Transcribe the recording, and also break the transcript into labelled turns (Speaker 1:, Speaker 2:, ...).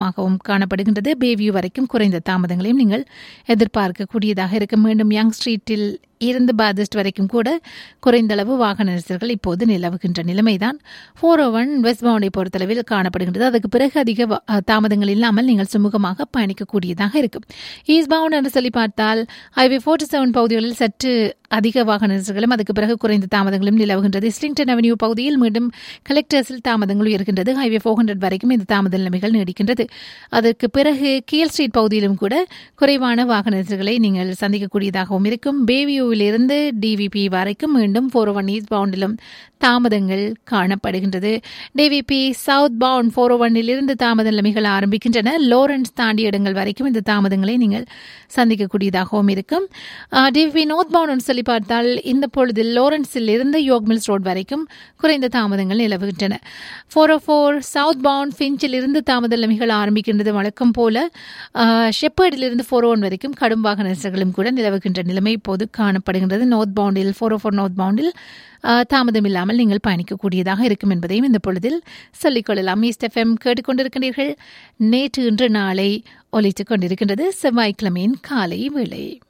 Speaker 1: அதிகமாகவும் காணப்படுகின்றது பேவியூ வரைக்கும் குறைந்த தாமதங்களையும் நீங்கள் எதிர்பார்க்கக்கூடியதாக இருக்கும் மீண்டும் யங் ஸ்ட்ரீட்டில் இருந்து பாதிஸ்ட் வரைக்கும் கூட குறைந்த அளவு வாகன நெரிசல்கள் இப்போது நிலவுகின்ற நிலைமைதான் ஃபோர் ஓ ஒன் வெஸ்ட் பவுண்டை பொறுத்தளவில் காணப்படுகின்றது அதுக்கு பிறகு அதிக வ- அஹ், தாமதங்கள் இல்லாமல் நீங்கள் சுமூகமாக பயணிக்கக்கூடியதாக இருக்கும் ஈஸ்ட் பவுண்ட் என்று சொல்லி பார்த்தால் ஹைவே ஃபோர்ட்டி செவன் பகுதிகளில் சற்று அதிக வாகன நெரிசல்களும் அதுக்கு பிறகு குறைந்த தாமதங்களும் நிலவுகின்றது இஸ்லிங்டன் அவென்யூ பகுதியில் மீண்டும் கலெக்டர்ஸில் தாமதங்கள் உயர்கின்றது ஹைவே ஃபோர் ஹண்ட்ரட் வரைக்கும் இந்த தாமத நிலைமைகள் நீடிக்கின்றது அதற்கு பிறகு கீல் ஸ்ட்ரீட் பகுதியிலும் கூட குறைவான வாகன நெரிசல்களை நீங்கள் சந்திக்கக்கூடியதாகவும் இருக்கும் பேவியூவிலிருந்து டிவிபி வரைக்கும் மீண்டும் ஃபோர் ஒன் ஈஸ்ட் பவுண்டிலும் தாமதங்கள் காணப்படுகின்றது டிவிபி சவுத் பவுண்ட் ஃபோர் ஒன்னிலிருந்து தாமத நிலைமைகள் ஆரம்பிக்கின்றன லோரன்ஸ் தாண்டிய இடங்கள் வரைக்கும் இந்த தாமதங்களை நீங்கள் சந்திக்கக்கூடியதாகவும் இருக்கும் டிவிபி நோர்த் பவுண்ட் சொல்லி பார்த்தால் இந்த பொழுதில் லோரன்ஸில் இருந்து யோக் மில்ஸ் ரோட் வரைக்கும் குறைந்த தாமதங்கள் நிலவுகின்றன four O four south bound ஃபிஞ்சில் இருந்து தாமத நிலைமைகள் ஆரம்பிக்கின்றது வழக்கம் போல ஷெப்பர்டிலிருந்து ஃபோர் ஒன் வரைக்கும் கடும் வாகன நெரிசல்களும் கூட நிலவுகின்ற நிலைமை இப்போது காணப்படுகின்றது நோர்த் பவுண்டில் ஃபோர் ஓ ஃபோர் நோர்த் பவுண்டில் ஆஹ், தாமதம் இல்லாமல் நீங்கள் பயணிக்கக்கூடியதாக இருக்கும் என்பதையும் இந்த பொழுதில் சொல்லிக்கொள்ளலாம் ஈஸ்ட் எஃப்எம் கேட்டுக்கொண்டிருக்கின்றீர்கள் நேற்று இன்று நாளை ஒலித்துக் கொண்டிருக்கின்றது செவ்வாய்க்கிழமையின் காலை வேளை